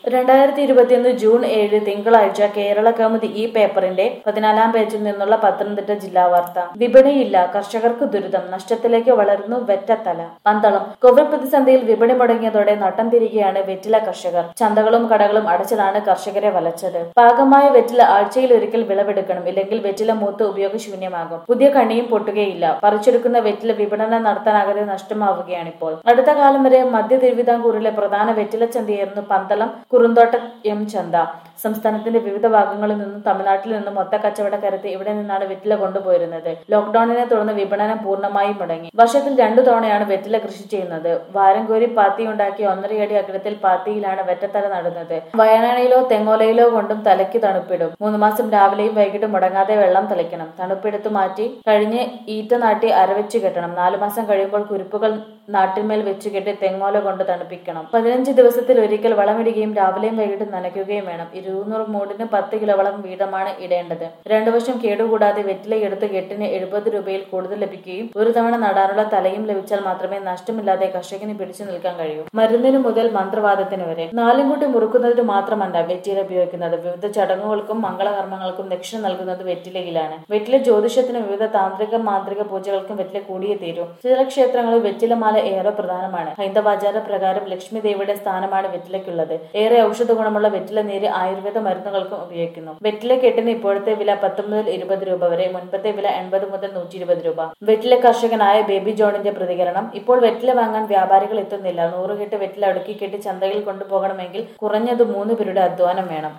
രണ്ടായിരത്തി ഇരുപത്തിയൊന്ന് ജൂൺ ഏഴ് തിങ്കളാഴ്ച കേരള കൗമുദി ഈ പേപ്പറിന്റെ പതിനാലാം പേജിൽ നിന്നുള്ള പത്തനംതിട്ട ജില്ലാ വാർത്ത വിപണിയില്ല കർഷകർക്ക് ദുരിതം നഷ്ടത്തിലേക്ക് വളരുന്നു വെറ്റത്തല പന്തളം കോവിഡ് പ്രതിസന്ധിയിൽ വിപണി മുടങ്ങിയതോടെ നട്ടം തിരികെയാണ് വെറ്റില കർഷകർ ചന്തകളും കടകളും അടച്ചതാണ് കർഷകരെ വലച്ചത് പാകമായ വെറ്റില ആഴ്ചയിൽ ഒരിക്കൽ വിളവെടുക്കണം ഇല്ലെങ്കിൽ വെറ്റില മൂത്ത് ഉപയോഗശൂന്യമാകും പുതിയ കണിയും പൊട്ടുകയില്ല പറിച്ചെടുക്കുന്ന വെറ്റില വിപണനം നടത്താനാകാതെ നഷ്ടമാവുകയാണിപ്പോൾ അടുത്ത കാലം വരെ മധ്യ തിരുവിതാംകൂറിലെ പ്രധാന വെറ്റില ചന്തയായിരുന്നു പന്തളം കുറുന്തോട്ട എം ചന്ത സംസ്ഥാനത്തിന്റെ വിവിധ ഭാഗങ്ങളിൽ നിന്നും തമിഴ്നാട്ടിൽ നിന്നും മൊത്ത കച്ചവടക്കാരത്തെ ഇവിടെ നിന്നാണ് വെറ്റില കൊണ്ടുപോയിരുന്നത് ലോക്ഡൌണിനെ തുടർന്ന് വിപണനം പൂർണ്ണമായും മുടങ്ങി വർഷത്തിൽ രണ്ടു തവണയാണ് വെറ്റില കൃഷി ചെയ്യുന്നത് വാരം കോരി പാത്തി ഉണ്ടാക്കിയ ഒന്നരയടി അകലത്തിൽ പാത്തിയിലാണ് വെറ്റത്തല നടുന്നത് വയനാടിലോ തെങ്ങോലയിലോ കൊണ്ടും തലയ്ക്ക് തണുപ്പിടും മൂന്ന് മാസം രാവിലെയും വൈകിട്ടും മുടങ്ങാതെ വെള്ളം തളിക്കണം തണുപ്പെടുത്തു മാറ്റി കഴിഞ്ഞ് ഈറ്റ നാട്ടി അരവെച്ച് കെട്ടണം നാലു മാസം കഴിയുമ്പോൾ കുരുപ്പുകൾ നാട്ടിന്മേൽ വെച്ച് കെട്ടി തെങ്ങോല കൊണ്ട് തണുപ്പിക്കണം പതിനഞ്ച് ദിവസത്തിൽ ഒരിക്കൽ വളമിടുകയും രാവിലെയും വൈകിട്ടും നനയ്ക്കുകയും വേണം ഇരുന്നൂറ് മൂടിന് പത്ത് കിലോ വളം വീതമാണ് ഇടേണ്ടത് രണ്ടു വർഷം കേടുകൂടാതെ വെറ്റില എടുത്ത് കെട്ടിന് എഴുപത് രൂപയിൽ കൂടുതൽ ലഭിക്കുകയും ഒരു തവണ നടാനുള്ള തലയും ലഭിച്ചാൽ മാത്രമേ നഷ്ടമില്ലാതെ കർഷകന് പിടിച്ചു നിൽക്കാൻ കഴിയൂ മരുന്നിന് മുതൽ മന്ത്രവാദത്തിന് വരെ നാലും കൂട്ടി മുറുക്കുന്നതിന് മാത്രമല്ല വെറ്റില ഉപയോഗിക്കുന്നത് വിവിധ ചടങ്ങുകൾക്കും മംഗളകർമ്മങ്ങൾക്കും ദക്ഷിണ നൽകുന്നത് വെറ്റിലയിലാണ് വെറ്റില ജ്യോതിഷത്തിന് വിവിധ താന്ത്രിക മാന്ത്രിക പൂജകൾക്കും വെറ്റില കൂടിയേ തീരൂ ചില ക്ഷേത്രങ്ങളിൽ വെറ്റിലമാല ഏറെ പ്രധാനമാണ് ഹൈന്ദവാചാര പ്രകാരം ലക്ഷ്മി ദേവിയുടെ സ്ഥാനമാണ് വെറ്റിലയ്ക്കുള്ളത് ഏറെ ഔഷധ ഗുണമുള്ള വെറ്റില നീര് ആയുർവേദ മരുന്നുകൾക്കും ഉപയോഗിക്കുന്നു വെറ്റില കെട്ടിന് ഇപ്പോഴത്തെ വില പത്ത് മുതൽ ഇരുപത് രൂപ വരെ മുൻപത്തെ വില എൺപത് മുതൽ നൂറ്റി ഇരുപത് രൂപ വെറ്റില കർഷകനായ ബേബി ജോണിന്റെ പ്രതികരണം ഇപ്പോൾ വെറ്റില വാങ്ങാൻ വ്യാപാരികൾ എത്തുന്നില്ല നൂറ് കെട്ട് വെറ്റില അടുക്കി കെട്ടി ചന്തയിൽ കൊണ്ടുപോകണമെങ്കിൽ കുറഞ്ഞത് മൂന്ന് പേരുടെ അധ്വാനം വേണം